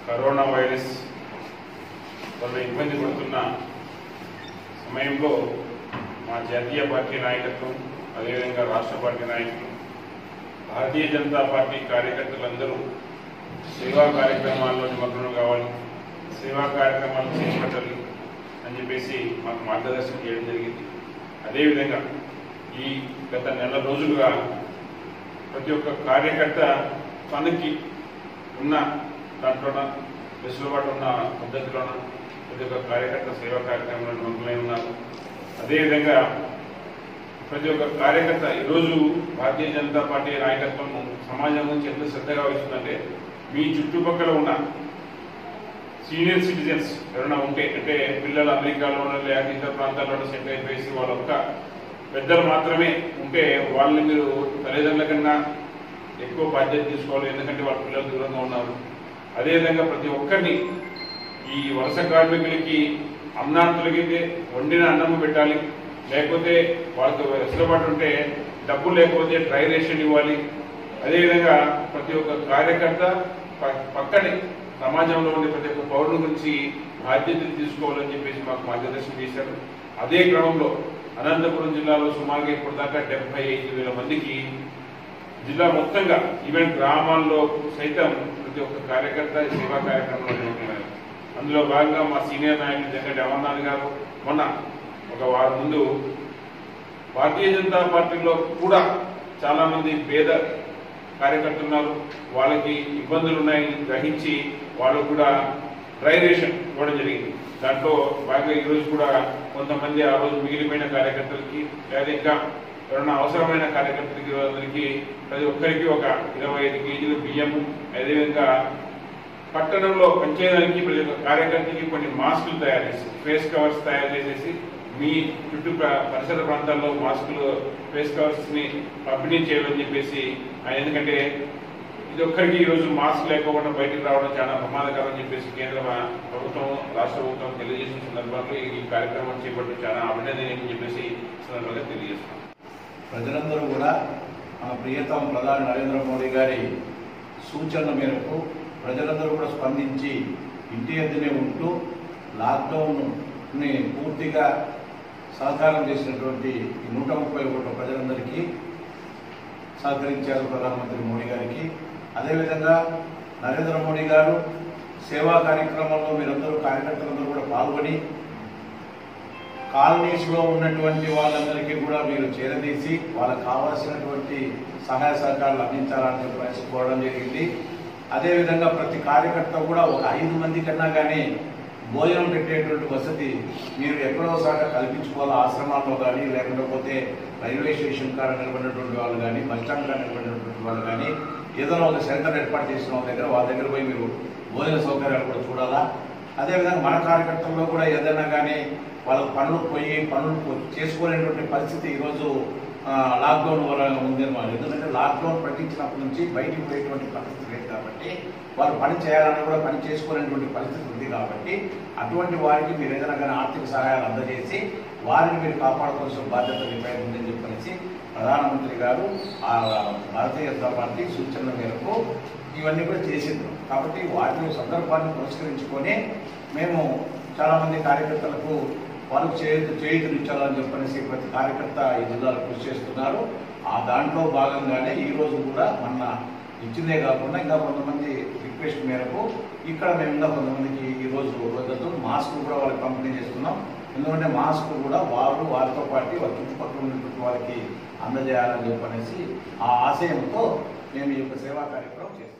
corona virus వల్ల ఇబ్బంది పడుతున్న సమయంలో మా జాతీయ పార్టీ నాయకత్వం అదేవిధంగా రాష్ట్ర పార్టీ నాయకులు భారతీయ జనతా పార్టీ కార్యకర్తలందరూ సేవా కార్యక్రమాల్లో నిమగ్నం కావాలి సేవా కార్యక్రమాలు చేపట్టాలి అని చెప్పేసి మాకు మార్గదర్శనం చేయడం జరిగింది అదేవిధంగా ఈ గత నెల రోజులుగా ప్రతి ఒక్క కార్యకర్త తనకి ఉన్న దాంట్లోన వెసులుబాటు ఉన్న పద్ధతిలోన ప్రతి ఒక్క కార్యకర్త సేవా కార్యక్రమంలో నిమగ్నమై ఉన్నారు అదేవిధంగా ప్రతి ఒక్క కార్యకర్త ఈరోజు భారతీయ జనతా పార్టీ నాయకత్వం సమాజం నుంచి ఎంత శ్రద్ధగా వహిస్తుందంటే మీ చుట్టుపక్కల ఉన్న సీనియర్ సిటిజన్స్ ఎవరైనా ఉంటే అంటే పిల్లలు అమెరికాలో లేదా ఇతర ప్రాంతాల్లో సెటిల్ అయిపోయేసి వాళ్ళ ఒక్క పెద్దలు మాత్రమే ఉంటే వాళ్ళని మీరు తల్లిదండ్రుల కన్నా ఎక్కువ బాధ్యత తీసుకోవాలి ఎందుకంటే వాళ్ళ పిల్లలు దూరంగా ఉన్నారు అదేవిధంగా ప్రతి ఒక్కరిని ఈ వలస కార్మికులకి అన్నార్థులకి వండిన అన్నం పెట్టాలి లేకపోతే వాళ్ళకి వెసులుబాటు ఉంటే డబ్బు లేకపోతే డ్రై రేషన్ ఇవ్వాలి అదేవిధంగా ప్రతి ఒక్క కార్యకర్త ప- పక్కనే సమాజంలో ఉండే ప్రతి ఒక్క పౌరుల గురించి బాధ్యతలు తీసుకోవాలని చెప్పేసి మాకు మార్గదర్శనం చేశారు అదే క్రమంలో అనంతపురం జిల్లాలో సుమారుగా ఇప్పటిదాకా డెబ్బై ఐదు వేల మందికి జిల్లా మొత్తంగా ఈవెన్ గ్రామాల్లో సైతం ప్రతి ఒక్క కార్యకర్త ఈ సేవా కార్యక్రమంలో నిమగ్నమయ్యారు అందులో భాగంగా మా సీనియర్ నాయకులు జగన్ అమర్నాథ్ గారు మొన్న ఒక వారం ముందు భారతీయ జనతా పార్టీలో కూడా చాలా మంది పేద కార్యకర్తలు ఉన్నారు వాళ్ళకి ఇబ్బందులు ఉన్నాయని గ్రహించి వాళ్ళు కూడా డ్రై రేషన్ ఇవ్వడం జరిగింది దాంట్లో బాగా ఈ రోజు కూడా కొంతమంది ఆ రోజు మిగిలిపోయిన కార్యకర్తలకి లేదా ఇంకా ఎవరైనా అవసరమైన కార్యకర్తలకి అందరికీ ప్రతి ఒక్కరికి ఒక ఇరవై ఐదు కేజీలు బియ్యము అదేవిధంగా పట్టణంలో పనిచేయడానికి ప్రతి ఒక్క కార్యకర్తకి కొన్ని మాస్కులు తయారు చేసి ఫేస్ కవర్స్ తయారు చేసేసి మీ చుట్టూ ప్ర- పరిసర ప్రాంతాల్లో మాస్కులు ఫేస్ కవర్స్ ని పంపిణీ చేయాలని చెప్పేసి ఆయన ఎందుకంటే ఇది ఒక్కరికి ఈ రోజు మాస్క్ లేకపోకుండా బయటికి రావడం చాలా ప్రమాదకరం అని చెప్పేసి కేంద్ర ప్రభుత్వం రాష్ట్ర ప్రభుత్వం తెలియజేసిన సందర్భంలో ఈ కార్యక్రమం చేపట్టడం చాలా అభినందనీయం అని చెప్పేసి ఈ సందర్భంగా తెలియజేస్తున్నాం ప్రజలందరూ కూడా మన ప్రియతమ ప్రధాని నరేంద్ర మోడీ గారి సూచనల మేరకు ప్రజలందరూ కూడా స్పందించి ఇంటి ఎద్దునే ఉంటూ లాక్డౌన్ని పూర్తిగా సహకారం చేసినటువంటి ఈ నూట ముప్పై కోట్ల ప్రజలందరికీ సహకరించారు ప్రధానమంత్రి మోడీ గారికి అదేవిధంగా నరేంద్ర మోడీ గారు సేవా కార్యక్రమంలో మీరందరూ కార్యకర్తలందరూ కూడా పాల్గొని కాలనీస్లో ఉన్నటువంటి వాళ్ళందరికీ కూడా మీరు చేరదీసి వాళ్ళకి కావాల్సినటువంటి సహాయ సహకారాలు అందించాలని చెప్పేసి కోరడం జరిగింది అదేవిధంగా ప్రతి కార్యకర్త కూడా ఒక ఐదు మంది కన్నా కానీ భోజనం పెట్టేటువంటి వసతి మీరు ఎక్కడో సాట కల్పించుకోవాలి ఆశ్రమాల్లో కానీ లేకపోతే రైల్వే స్టేషన్ కాడ నిలబడినటువంటి వాళ్ళు కానీ బస్ స్టాండ్ కాడ నిలబడినటువంటి వాళ్ళు కానీ ఏదైనా ఒక సెంటర్ ఏర్పాటు చేసిన వాళ్ళ దగ్గర వాళ్ళ దగ్గర పోయి మీరు భోజన సౌకర్యాలు కూడా చూడాలా అదేవిధంగా మన కార్యకర్తల్లో కూడా ఏదైనా కానీ వాళ్ళకు పనులు పోయి పనులు పో- చేసుకోలేనటువంటి పరిస్థితి ఈరోజు ఆ, లాక్డౌన్ వల్ల ఉంది అన్నమాట ఎందుకంటే లాక్డౌన్ ప్రకటించినప్పటి నుంచి బయటికి పోయేటువంటి పరిస్థితి లేదు కాబట్టి వాళ్ళు పని చేయాలన్నా కూడా పని చేసుకోలేనటువంటి పరిస్థితి ఉంది కాబట్టి అటువంటి వారికి మీరు ఏదైనా కానీ ఆర్థిక సహాయాలు అందజేసి వారిని మీరు కాపాడుకోవాల్సిన బాధ్యత మీపై ఉందని చెప్పనేసి ప్రధానమంత్రి గారు ఆ భారతీయ జనతా పార్టీ సూచనల మేరకు ఇవన్నీ కూడా చేసిండ్రు కాబట్టి వాటి సందర్భాన్ని పురస్కరించుకొని మేము చాలామంది కార్యకర్తలకు వాళ్ళకు చేతు చేయుతునిచ్చాలని చెప్పనేసి ప్రతి కార్యకర్త ఈ జిల్లాలో కృషి చేస్తున్నారు ఆ దాంట్లో భాగంగానే ఈ రోజు కూడా మొన్న ఇచ్చిందే కాకుండా ఇంకా కొంతమంది రిక్వెస్ట్ మేరకు ఇక్కడ మేము ఇంకా కొంతమందికి ఈ రోజు రోజులతో మాస్క్ కూడా వాళ్ళకి పంపిణీ చేస్తున్నాం ఎందుకంటే మాస్క్ కూడా వారు వారితో పాటు వాళ్ళ చుట్టుపక్కల ఉన్నటువంటి వారికి అందజేయాలని చెప్పనేసి ఆ ఆశయంతో మేము ఈ యొక్క సేవా కార్యక్రమం చేస్తాం